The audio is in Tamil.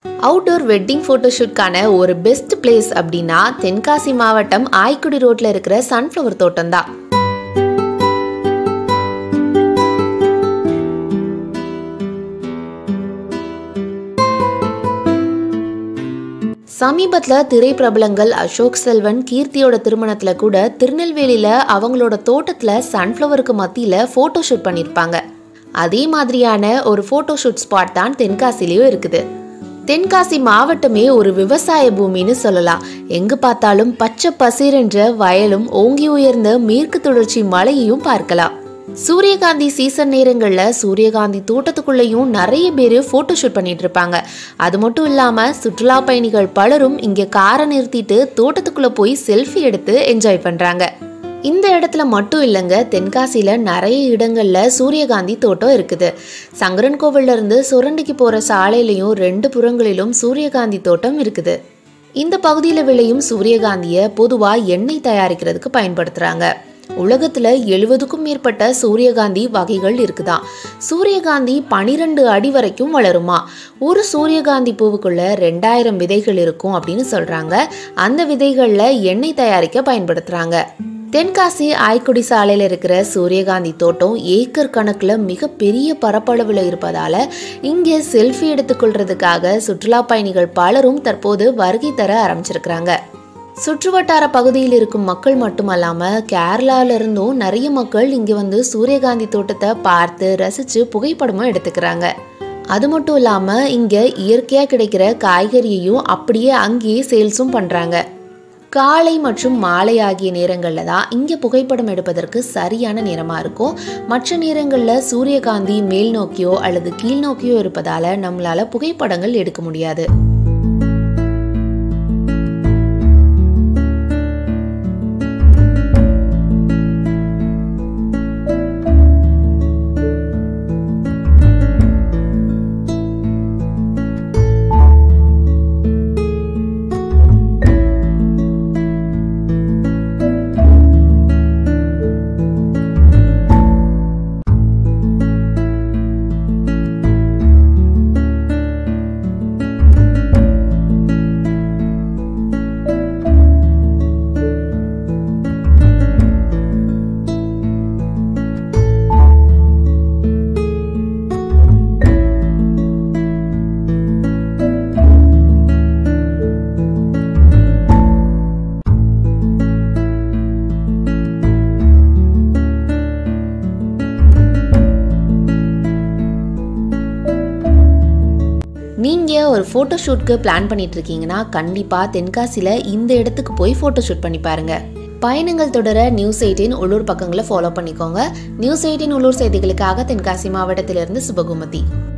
அவுட்டோர் வெட்டிங் ஃபோட்டோஷூட்கான ஒரு பெஸ்ட் பிளேஸ் அப்படின்னா தென்காசி மாவட்டம் ஆய்க்குடி ரோட்ல இருக்கிற சன்ஃப்ளவர் தோட்டம் தான் சமீபத்தில் திரைப்பிரபலங்கள் அசோக் செல்வன் கீர்த்தியோட திருமணத்தில் கூட திருநெல்வேலியில் அவங்களோட தோட்டத்தில் சன்ஃப்ளவருக்கு மத்தியில் ஃபோட்டோ ஷூட் பண்ணியிருப்பாங்க அதே மாதிரியான ஒரு ஃபோட்டோ ஷூட் ஸ்பாட் தான் தென்காசிலையும் இருக்குது தென்காசி மாவட்டமே ஒரு விவசாய பூமின்னு சொல்லலாம் எங்கு பார்த்தாலும் பச்சை பசேரென்ற வயலும் ஓங்கி உயர்ந்த மேற்கு தொடர்ச்சி மலையையும் பார்க்கலாம் சூரியகாந்தி சீசன் நேரங்களில் சூரியகாந்தி தோட்டத்துக்குள்ளேயும் நிறைய பேர் ஃபோட்டோ ஷூட் பண்ணிட்டு இருப்பாங்க அது மட்டும் இல்லாமல் சுற்றுலா பயணிகள் பலரும் இங்கே காரை நிறுத்திட்டு தோட்டத்துக்குள்ளே போய் செல்ஃபி எடுத்து என்ஜாய் பண்ணுறாங்க இந்த இடத்துல மட்டும் இல்லைங்க தென்காசியில் நிறைய இடங்களில் சூரியகாந்தி தோட்டம் இருக்குது சங்கரன் கோவில்ல இருந்து சுரண்டிக்கு போகிற சாலையிலையும் ரெண்டு புறங்களிலும் சூரியகாந்தி தோட்டம் இருக்குது இந்த பகுதியில் விளையும் சூரியகாந்தியை பொதுவாக எண்ணெய் தயாரிக்கிறதுக்கு பயன்படுத்துகிறாங்க உலகத்துல எழுபதுக்கும் மேற்பட்ட சூரியகாந்தி வகைகள் இருக்குதாம் சூரியகாந்தி பனிரெண்டு அடி வரைக்கும் வளருமா ஒரு சூரியகாந்தி பூவுக்குள்ள ரெண்டாயிரம் விதைகள் இருக்கும் அப்படின்னு சொல்றாங்க அந்த விதைகள்ல எண்ணெய் தயாரிக்க பயன்படுத்துறாங்க தென்காசி ஆய்க்குடி சாலையில் இருக்கிற சூரியகாந்தி தோட்டம் ஏக்கர் கணக்கில் மிக பெரிய பரப்பளவில் இருப்பதால் இங்கே செல்ஃபி எடுத்துக்கொள்றதுக்காக சுற்றுலா பயணிகள் பலரும் தற்போது வருகை தர ஆரம்பிச்சிருக்கிறாங்க சுற்றுவட்டார பகுதியில் இருக்கும் மக்கள் மட்டுமல்லாமல் கேரளால இருந்தும் நிறைய மக்கள் இங்கே வந்து சூரியகாந்தி தோட்டத்தை பார்த்து ரசித்து புகைப்படமும் எடுத்துக்கிறாங்க அது மட்டும் இல்லாமல் இங்கே இயற்கையாக கிடைக்கிற காய்கறியையும் அப்படியே அங்கேயே சேல்ஸும் பண்ணுறாங்க காலை மற்றும் மாலை ஆகிய நேரங்களில் தான் இங்கே புகைப்படம் எடுப்பதற்கு சரியான நேரமாக இருக்கும் மற்ற நேரங்களில் சூரியகாந்தி மேல் நோக்கியோ அல்லது கீழ் நோக்கியோ இருப்பதால் நம்மளால் புகைப்படங்கள் எடுக்க முடியாது நீங்கள் ஒரு ஃபோட்டோ ஷூட்க்கு பிளான் பண்ணிட்டு இருக்கீங்கன்னா கண்டிப்பாக தென்காசியில் இந்த இடத்துக்கு போய் ஃபோட்டோ ஷூட் பண்ணி பாருங்க பயணங்கள் தொடர நியூஸ் எயிட்டின் உள்ளூர் பக்கங்களை ஃபாலோ பண்ணிக்கோங்க நியூஸ் எயிட்டின் உள்ளூர் செய்திகளுக்காக தென்காசி மாவட்டத்திலிருந்து சுபகுமதி